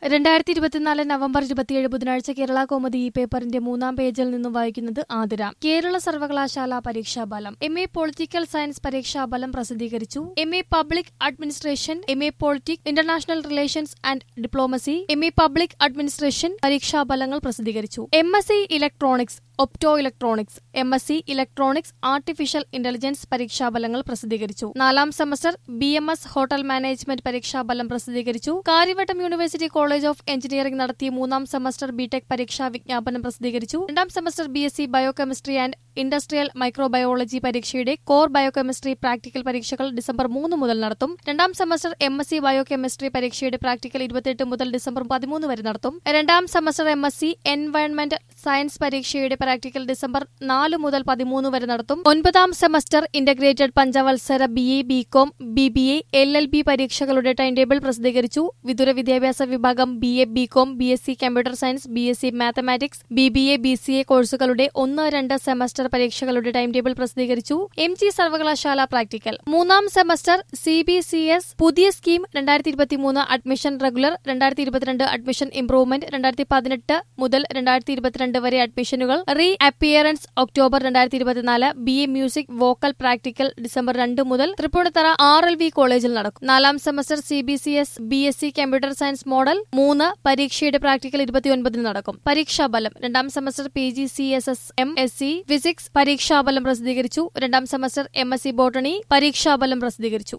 രണ്ടായിരത്തി ഇരുപത്തിനാല് നവംബർ ഇരുപത്തിയേഴ് ബുധനാഴ്ച കേരള കോമതി ഈ പേപ്പറിന്റെ മൂന്നാം പേജിൽ നിന്നും വായിക്കുന്നത് ആതിര കേരള സർവകലാശാല പരീക്ഷാഫലം എം എ പൊളിറ്റിക്കൽ സയൻസ് പരീക്ഷാഫലം പ്രസിദ്ധീകരിച്ചു M A public administration M A politic international relations and diplomacy M A public administration പരീക്ഷാഫലങ്ങൾ പ്രസിദ്ധീകരിച്ചു M S C electronics opto electronics M S C electronics artificial intelligence പരീക്ഷാഫലങ്ങൾ പ്രസിദ്ധീകരിച്ചു നാലാം semester B M S hotel management പരീക്ഷാഫലം പ്രസിദ്ധീകരിച്ചു Karyavattom university college of engineering നടത്തിയ മൂന്നാം semester BTech പരീക്ഷാ വിജ്ഞാപനം പ്രസിദ്ധീകരിച്ചു രണ്ടാം semester B S C biochemistry and industrial microbiology പരീക്ഷയുടെ കോർ ബയോകെമിസ്ട്രി പ്രാക്ടിക്കൽ പരീക്ഷകൾ ഡിസംബർ മൂന്ന് മുതൽ നടത്തും രണ്ടാം semester M S C biochemistry പരീക്ഷയുടെ പ്രാക്ടിക്കൽ ഇരുപത്തിയെട്ട് മുതൽ ഡിസംബർ പതിമൂന്ന് വരെ നടത്തും രണ്ടാം semester M S C environment science പരീക്ഷയുടെ പ്രാക്ടിക്കൽ ഡിസംബർ നാല് മുതൽ പതിമൂന്ന് വരെ നടത്തും ഒൻപതാം സെമസ്റ്റർ ഇന്റഗ്രേറ്റഡ് പഞ്ചവത്സര B A B com B B A L L B പരീക്ഷകളുടെ ടൈം ടേബിൾ പ്രസിദ്ധീകരിച്ചു വിദൂര വിദ്യാഭ്യാസ വിഭാഗം B A B com B S C computer science B S C mathematics B B A B C A കോഴ്സുകളുടെ ഒന്ന് രണ്ട് semester പരീക്ഷകളുടെ time table പ്രസിദ്ധീകരിച്ചു എം ജി സർവകലാശാല പ്രാക്ടിക്കൽ മൂന്നാം semester C B C S പുതിയ സ്കീം രണ്ടായിരത്തി ഇരുപത്തിമൂന്ന് അഡ്മിഷൻ റെഗുലർ രണ്ടായിരത്തി ഇരുപത്തിരണ്ട് അഡ്മിഷൻ ഇംപ്രൂവ്മെന്റ് രണ്ടായിരത്തി പതിനെട്ട് മുതൽ രണ്ടായിരത്തി ഇരുപത്തിരണ്ട് വരെ അഡ്മിഷനുകൾ റീ അപ്പിയറൻസ് ഒക്ടോബർ രണ്ടായിരത്തി ഇരുപത്തിനാല് B A music vocal practical December രണ്ട് മുതൽ തൃപ്പൂണിത്തറ ആർ എൽ വി കോളേജിൽ നടക്കും നാലാം semester C B C S B S C computer science model മൂന്ന് പരീക്ഷയുടെ പ്രാക്ടിക്കൽ ഇരുപത്തിയൊൻപതിന് നടക്കും പരീക്ഷാഫലം രണ്ടാം semester P G C S S M S C physics പരീക്ഷാഫലം പ്രസിദ്ധീകരിച്ചു രണ്ടാം semester M S C botany പരീക്ഷാഫലം പ്രസിദ്ധീകരിച്ചു